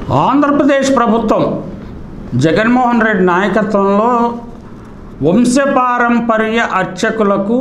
ఆంధ్రప్రదేశ్ ప్రభుత్వం జగన్మోహన్ రెడ్డి నాయకత్వంలో వంశపారంపర్య అర్చకులకు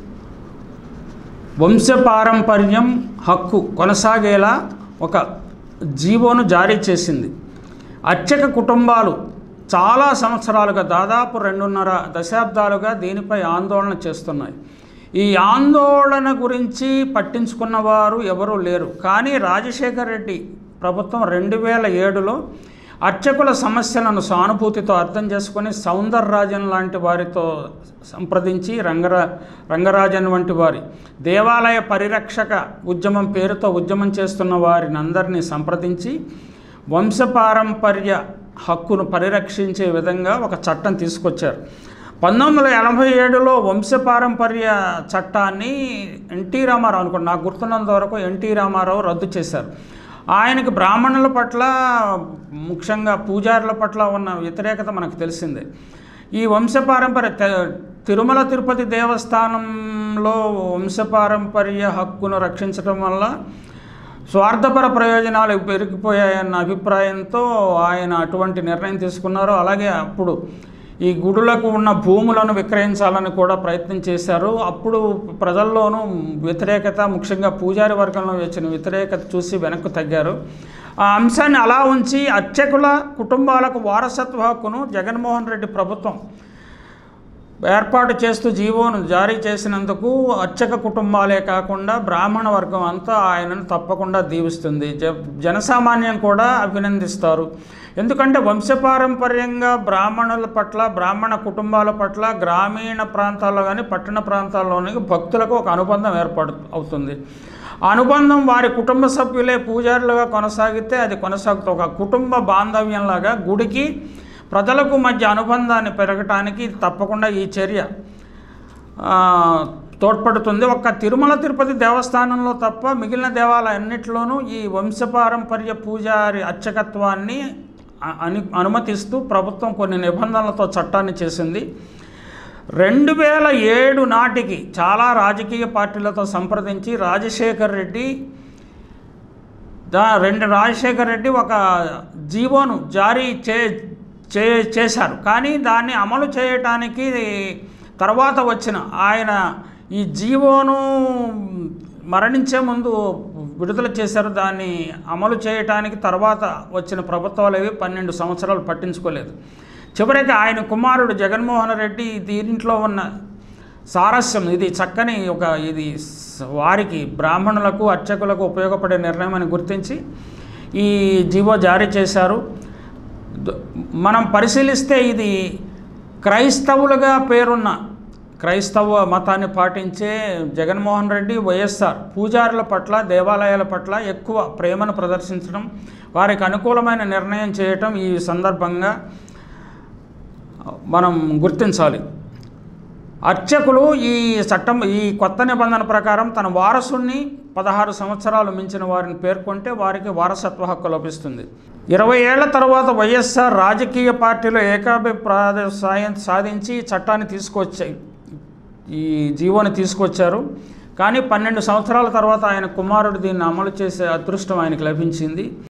వంశపారంపర్యం హక్కు కొనసాగేలా ఒక జీవోను జారీ చేసింది అర్చక కుటుంబాలు చాలా సంవత్సరాలుగా దాదాపు రెండున్నర దశాబ్దాలుగా దీనిపై ఆందోళన చేస్తున్నాయి ఈ ఆందోళన గురించి పట్టించుకున్న వారు ఎవరూ లేరు కానీ రాజశేఖర్ రెడ్డి ప్రభుత్వం రెండు వేల ఏడులో అర్చకుల సమస్యలను సానుభూతితో అర్థం చేసుకొని సౌందరరాజన్ లాంటి వారితో సంప్రదించి రంగరా రంగరాజన్ వంటి వారి దేవాలయ పరిరక్షక ఉద్యమం పేరుతో ఉద్యమం చేస్తున్న వారిని అందరినీ సంప్రదించి వంశపారంపర్య హక్కును పరిరక్షించే విధంగా ఒక చట్టం తీసుకొచ్చారు పంతొమ్మిది వందల ఎనభై ఏడులో వంశపారంపర్య చట్టాన్ని ఎన్టీ రామారావు అనుకోండి నాకు గుర్తున్నంత వరకు ఎన్టీ రామారావు రద్దు చేశారు ఆయనకి బ్రాహ్మణుల పట్ల ముఖ్యంగా పూజారుల పట్ల ఉన్న వ్యతిరేకత మనకు తెలిసిందే ఈ వంశపారంపర్య త- తిరుమల తిరుపతి దేవస్థానంలో వంశపారంపర్య హక్కును రక్షించడం వల్ల స్వార్థపర ప్రయోజనాలు పెరిగిపోయాయన్న అభిప్రాయంతో ఆయన అటువంటి నిర్ణయం తీసుకున్నారు అలాగే అప్పుడు ఈ గుడులకు ఉన్న భూములను విక్రయించాలని కూడా ప్రయత్నం చేశారు అప్పుడు ప్రజల్లోనూ వ్యతిరేకత ముఖ్యంగా పూజారి వర్గంలో వచ్చిన వ్యతిరేకత చూసి వెనక్కు తగ్గారు ఆ అంశాన్ని అలా ఉంచి అర్చకుల కుటుంబాలకు వారసత్వ హక్కును జగన్మోహన్ రెడ్డి ప్రభుత్వం ఏర్పాటు చేస్తూ జీవోను జారీ చేసినందుకు అర్చక కుటుంబాలే కాకుండా బ్రాహ్మణ వర్గం అంతా ఆయనను తప్పకుండా దీవిస్తుంది జ జనసామాన్యం కూడా అభినందిస్తారు ఎందుకంటే వంశపారంపర్యంగా బ్రాహ్మణుల పట్ల బ్రాహ్మణ కుటుంబాల పట్ల గ్రామీణ ప్రాంతాల్లో కానీ పట్టణ ప్రాంతాల్లోని భక్తులకు ఒక అనుబంధం ఏర్పడు అవుతుంది ఆ అనుబంధం వారి కుటుంబ సభ్యులే పూజారులుగా కొనసాగితే అది కొనసాగుతుంది ఒక కుటుంబ బాంధవ్యంలాగా గుడికి ప్రజలకు మధ్య అనుబంధాన్ని పెరగటానికి ఇది తప్పకుండా ఈ చర్య ఆ, తోడ్పడుతుంది ఒక్క తిరుమల తిరుపతి దేవస్థానంలో తప్ప మిగిలిన దేవాలయాన్నింటిలోనూ ఈ వంశపారంపర్య పూజారి అర్చకత్వాన్ని అ- అని అనుమతిస్తూ ప్రభుత్వం కొన్ని నిబంధనలతో చట్టాన్ని చేసింది రెండు వేల ఏడు నాటికి చాలా రాజకీయ పార్టీలతో సంప్రదించి రాజశేఖర్ రెడ్డి దా రెండు రాజశేఖర్ రెడ్డి ఒక జీవోను జారీ చే చే చేశారు కానీ దాన్ని అమలు చేయటానికి తర్వాత వచ్చిన ఆయన ఈ జీవోను మరణించే ముందు విడుదల చేశారు దాన్ని అమలు చేయటానికి తర్వాత వచ్చిన ప్రభుత్వాలు ఏవి పన్నెండు సంవత్సరాలు పట్టించుకోలేదు చివరికి ఆయన కుమారుడు జగన్మోహన్ రెడ్డి దీంట్లో ఉన్న సారస్యం ఇది చక్కని ఒక ఇది స- వారికి బ్రాహ్మణులకు అర్చకులకు ఉపయోగపడే నిర్ణయం అని గుర్తించి ఈ జీవో జారీ చేశారు ద- మనం పరిశీలిస్తే ఇది క్రైస్తవులుగా పేరున్న క్రైస్తవ మతాన్ని పాటించే జగన్మోహన్ రెడ్డి వైఎస్ఆర్ పూజారుల పట్ల దేవాలయాల పట్ల ఎక్కువ ప్రేమను ప్రదర్శించడం వారికి అనుకూలమైన నిర్ణయం చేయటం ఈ సందర్భంగా మనం గుర్తించాలి అర్చకులు ఈ చట్టం ఈ కొత్త నిబంధన ప్రకారం తన వారసుని పదహారు సంవత్సరాలు మించిన వారిని పేర్కొంటే వారికి వారసత్వ హక్కు లభిస్తుంది ఇరవై ఏళ్ల తర్వాత వైఎస్ఆర్ రాజకీయ పార్టీలో ఏకాభిప్రాయ సాయం సాధించి ఈ చట్టాన్ని తీసుకొచ్చాయి ఈ జీవోని తీసుకొచ్చారు కానీ పన్నెండు సంవత్సరాల తర్వాత ఆయన కుమారుడు దీన్ని అమలు చేసే అదృష్టం ఆయనకు లభించింది